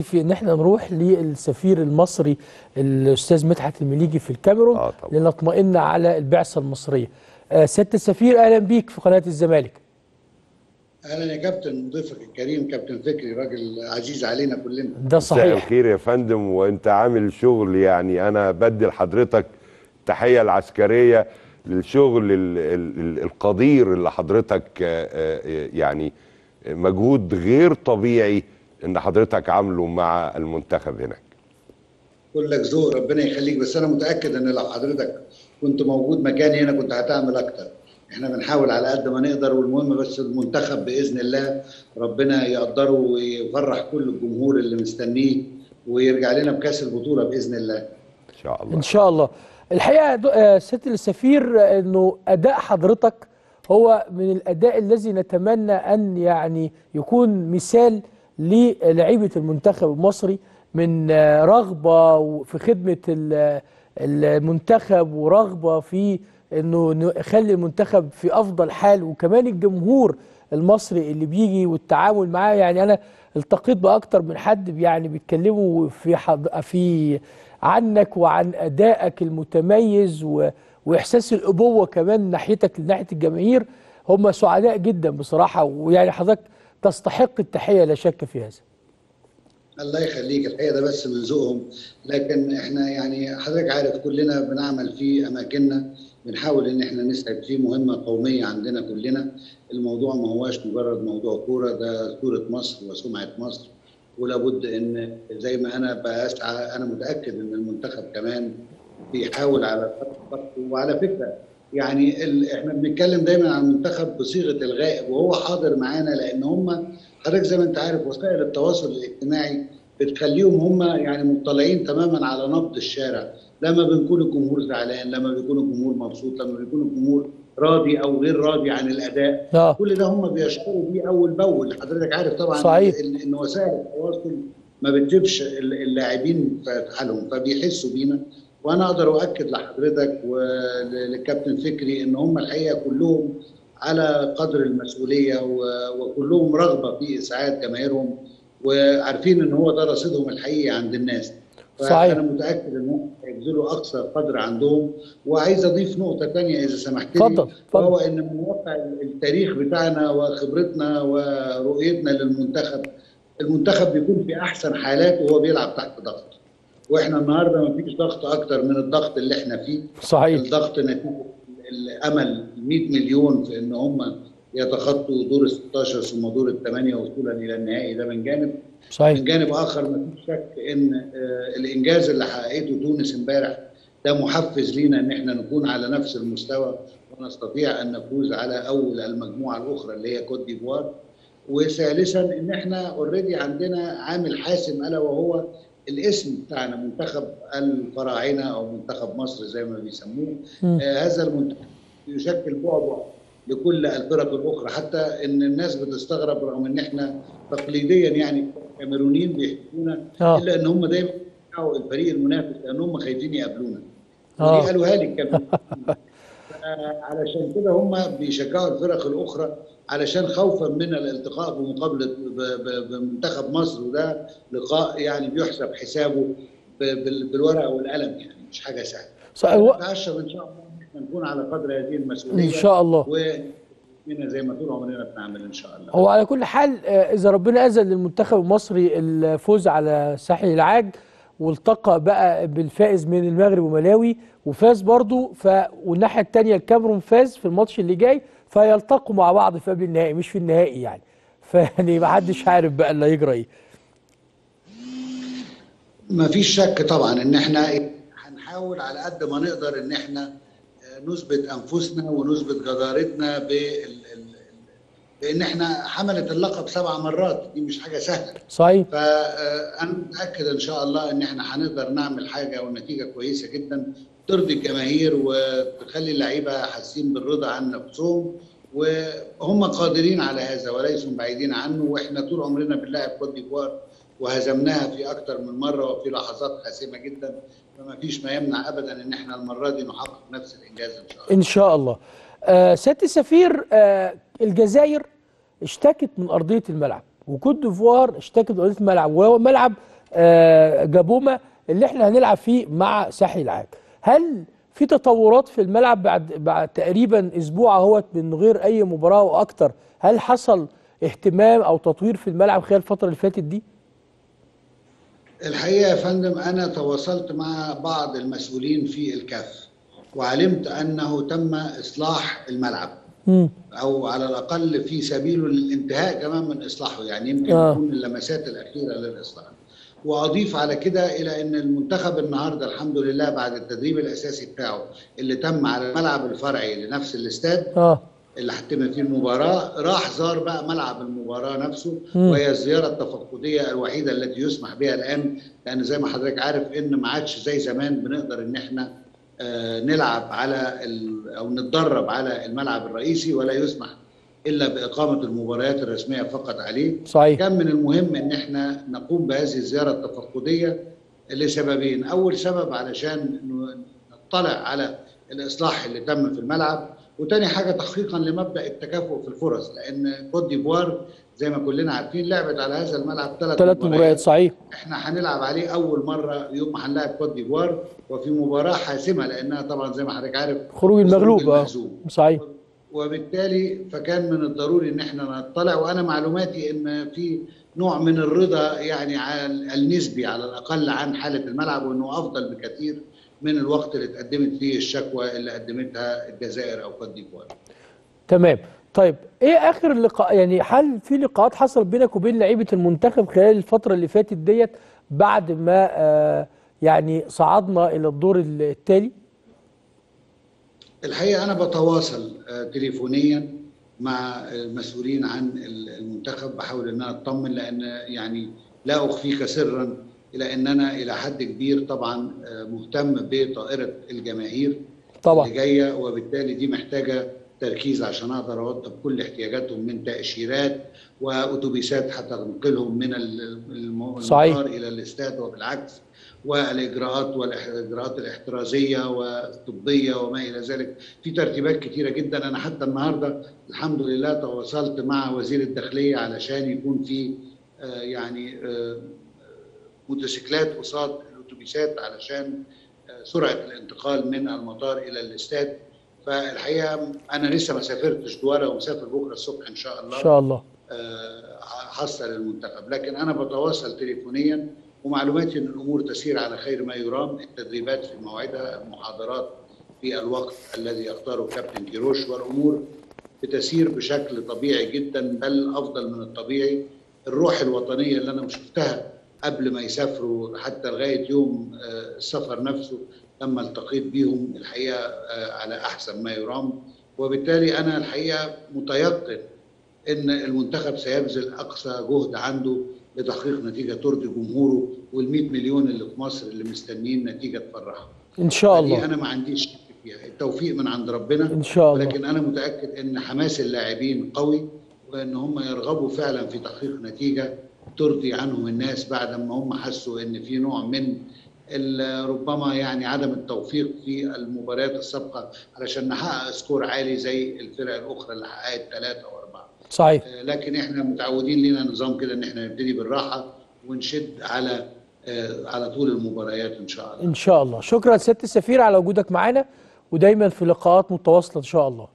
في ان احنا نروح للسفير المصري الاستاذ مدحت المليجي في الكاميرون آه طبعا. لنطمئن على البعثه المصريه. آه سياده السفير اهلا بيك في قناه الزمالك. اهلا يا كابتن ضيفك الكريم كابتن فكري راجل عزيز علينا كلنا ده مساء صحيح. الخير يا فندم وانت عامل شغل يعني انا بدي لحضرتك التحيه العسكريه للشغل ال ال ال القدير اللي حضرتك آه، آه، يعني مجهود غير طبيعي ان حضرتك عامله مع المنتخب هناك كلك ذوق ربنا يخليك بس انا متاكد ان لو حضرتك كنت موجود مكاني هنا كنت هتعمل اكتر احنا بنحاول على قد ما نقدر والمهم بس المنتخب باذن الله ربنا يقدره ويفرح كل الجمهور اللي مستنيه ويرجع لنا بكاس البطوله باذن الله ان شاء الله ان شاء الله. الحقيقه يا دو- آه، سياده السفير آه، انه اداء حضرتك هو من الاداء الذي نتمنى ان يعني يكون مثال للعيبه المنتخب المصري من آه، رغبه في خدمه ال- المنتخب ورغبه في انه نخلي المنتخب في افضل حال وكمان الجمهور المصري اللي بيجي والتعامل معاه يعني انا التقيت باكتر من حد يعني بيتكلموا في حض... في عنك وعن ادائك المتميز و... واحساس الابوه كمان ناحيتك ناحيه الجماهير هم سعداء جدا بصراحه ويعني حضرتك تستحق التحيه لا شك في هذا الله يخليك الحقيقه ده بس من ذوقهم لكن احنا يعني حضرتك عارف كلنا بنعمل في اماكننا بنحاول ان احنا نسعد فيه مهمه قوميه عندنا كلنا الموضوع ما هواش مجرد موضوع كوره ده صوره مصر وسمعه مصر ولابد ان زي ما انا بسعى انا متاكد ان المنتخب كمان بيحاول على خط وعلى فكره يعني ال... احنا بنتكلم دايما عن المنتخب بصيغه الغائب وهو حاضر معانا لان هم حضرتك زي ما انت عارف وسائل التواصل الاجتماعي بتخليهم هم يعني مطلعين تماما على نبض الشارع لما بنكون الجمهور زعلان لما بيكون الجمهور مبسوط لما بيكون الجمهور راضي او غير راضي عن الاداء آه. كل ده هم بيشعروا بيه اول باول حضرتك عارف طبعا صحيح. ان إن وسائل التواصل ما بتجيبش اللاعبين في حالهم فبيحسوا بينا وانا اقدر اؤكد لحضرتك وللكابتن فكري ان هم الحقيقه كلهم على قدر المسؤوليه و- وكلهم رغبه في اسعاد جماهيرهم وعارفين ان هو ده رصيدهم الحقيقي عند الناس صحيح. فانا متاكد ان هم هيبذلوا اقصى قدر عندهم وعايز اضيف نقطه ثانيه اذا سمحت لي اتفضل، اتفضل. وهو ان من واقع التاريخ بتاعنا وخبرتنا ورؤيتنا للمنتخب المنتخب بيكون في احسن حالاته وهو بيلعب تحت ضغط واحنا النهارده ما فيش ضغط اكتر من الضغط اللي احنا فيه صحيح الضغط نتيجه الامل 100 مليون في ان هم يتخطوا دور ال 16 ثم دور الثمانيه وصولا الى النهائي ده من جانب صحيح من جانب اخر ما فيش شك ان آه، الانجاز اللي حققته تونس امبارح ده محفز لينا ان احنا نكون على نفس المستوى ونستطيع ان نفوز على اول المجموعه الاخرى اللي هي كوت ديفوار وثالثا ان احنا اوريدي عندنا عامل حاسم الا وهو الاسم بتاعنا منتخب الفراعنه او منتخب مصر زي ما بيسموه مم. آه هذا المنتخب يشكل بعبع لكل الفرق الاخرى حتى ان الناس بتستغرب رغم ان احنا تقليديا يعني الكاميرونيين بيحبونا آه. الا ان هم دايما بيشجعوا الفريق المنافس لان هم خايفين يقابلونا آه. ودي قالوها لي الكاميرونيين علشان كده هم بيشجعوا الفرق الاخرى علشان خوفا من الالتقاء بمقابله ب- ب- بمنتخب مصر وده لقاء يعني بيحسب حسابه ب- بال- بالورقه والقلم يعني مش حاجه سهله. صحيح. هو- نتعشم ان شاء الله ان احنا نكون على قدر هذه المسؤوليه ان شاء الله ومنا زي ما طول عمرنا بنعمل ان شاء الله. هو على كل حال آه، اذا ربنا اذن للمنتخب المصري الفوز على ساحل العاج والتقى بقى بالفائز من المغرب وملاوي وفاز برضو ف والناحيه الثانيه الكاميرون فاز في الماتش اللي جاي فيلتقوا مع بعض في قبل النهائي مش في النهائي يعني فيعني ما حدش عارف بقى اللي هيجرى ايه ما فيش شك طبعا ان احنا هنحاول على قد ما نقدر ان احنا آه، نثبت انفسنا ونثبت جدارتنا بال ال- بان احنا حملت اللقب سبع مرات دي مش حاجه سهله صحيح فانا متاكد ان شاء الله ان احنا هنقدر نعمل حاجه ونتيجه كويسه جدا ترضي الجماهير وتخلي اللعيبه حاسين بالرضا عن نفسهم وهم قادرين على هذا وليسوا بعيدين عنه واحنا طول عمرنا بنلاعب كوت ديفوار وهزمناها في اكثر من مره وفي لحظات حاسمه جدا فما فيش ما يمنع ابدا ان احنا المره دي نحقق نفس الانجاز ان شاء الله ان شاء الله آه سياده السفير آه الجزائر اشتكت من ارضيه الملعب وكوت ديفوار اشتكت من ارضيه الملعب وهو ملعب آه، جابوما اللي احنا هنلعب فيه مع ساحل العاج هل في تطورات في الملعب بعد بعد تقريبا اسبوع اهوت من غير اي مباراه واكتر هل حصل اهتمام او تطوير في الملعب خلال الفتره اللي فاتت دي الحقيقه يا فندم انا تواصلت مع بعض المسؤولين في الكاف وعلمت انه تم اصلاح الملعب مم. او على الاقل في سبيله للانتهاء كمان من اصلاحه يعني يمكن آه. يكون اللمسات الاخيره للاصلاح واضيف على كده الى ان المنتخب النهارده الحمد لله بعد التدريب الاساسي بتاعه اللي تم على الملعب الفرعي لنفس الاستاد اه اللي هتتم فيه المباراه راح زار بقى ملعب المباراه نفسه مم. وهي الزياره التفقديه الوحيده التي يسمح بها الان لان زي ما حضرتك عارف ان ما عادش زي زمان بنقدر ان احنا آه، نلعب على ال- او نتدرب على الملعب الرئيسي ولا يسمح الا باقامه المباريات الرسميه فقط عليه صحيح كان من المهم ان احنا نقوم بهذه الزياره التفقديه لسببين، اول سبب علشان ن- نطلع على الاصلاح اللي تم في الملعب، وتاني حاجه تحقيقا لمبدا التكافؤ في الفرص لان كوت ديفوار زي ما كلنا عارفين لعبت على هذا الملعب ثلاث ثلاث مباريات صحيح احنا هنلعب عليه اول مره يوم ما هنلاعب كوت ديفوار وفي مباراه حاسمه لانها طبعا زي ما حضرتك عارف خروج المغلوب اه المهزوم. صحيح وبالتالي فكان من الضروري ان احنا نطلع وانا معلوماتي ان في نوع من الرضا يعني على النسبي على الاقل عن حاله الملعب وانه افضل بكثير من الوقت اللي اتقدمت فيه الشكوى اللي قدمتها الجزائر او كوت ديفوار. تمام طيب ايه اخر لقاء يعني هل في لقاءات حصل بينك وبين لعيبه المنتخب خلال الفتره اللي فاتت ديت بعد ما آه يعني صعدنا الى الدور التالي الحقيقه انا بتواصل آه، تليفونيا مع المسؤولين عن المنتخب بحاول ان انا اطمن لان يعني لا اخفيك سرا الى ان انا الى حد كبير طبعا آه، مهتم بطائره الجماهير طبعا اللي جايه وبالتالي دي محتاجه تركيز عشان اقدر اوضب كل احتياجاتهم من تاشيرات واتوبيسات هتنقلهم من ال- الم- صحيح. المطار الى الاستاد وبالعكس والاجراءات والاجراءات الاحترازيه والطبيه وما الى ذلك في ترتيبات كتيره جدا انا حتى النهارده الحمد لله تواصلت مع وزير الداخليه علشان يكون في آه، يعني آه، موتوسيكلات قصاد الاتوبيسات علشان آه، سرعه الانتقال من المطار الى الاستاد فالحقيقه انا لسه ما سافرتش دوله ومسافر بكره الصبح ان شاء الله ان شاء الله آه، حصل المنتخب لكن انا بتواصل تليفونيا ومعلوماتي ان الامور تسير على خير ما يرام التدريبات في موعدها المحاضرات في الوقت الذي يختاره كابتن كيروش والامور بتسير بشكل طبيعي جدا بل افضل من الطبيعي الروح الوطنيه اللي انا شفتها قبل ما يسافروا حتى لغايه يوم آه، السفر نفسه لما التقيت بيهم الحقيقه آه، على احسن ما يرام وبالتالي انا الحقيقه متيقن ان المنتخب سيبذل اقصى جهد عنده لتحقيق نتيجه ترضي جمهوره وال 100 مليون اللي في مصر اللي مستنيين نتيجه تفرحهم. ان شاء دي الله انا ما عنديش شك فيها، التوفيق من عند ربنا ان شاء الله لكن انا متاكد ان حماس اللاعبين قوي وان هم يرغبوا فعلا في تحقيق نتيجه ترضي عنهم الناس بعد ما هم حسوا ان في نوع من ال- ربما يعني عدم التوفيق في المباريات السابقه علشان نحقق سكور عالي زي الفرق الاخرى اللي حققت ثلاثه واربعه. صحيح آه، لكن احنا متعودين لينا نظام كده ان احنا نبتدي بالراحه ونشد على آه، على طول المباريات ان شاء الله. ان شاء الله شكرا سياده السفير على وجودك معانا ودايما في لقاءات متواصله ان شاء الله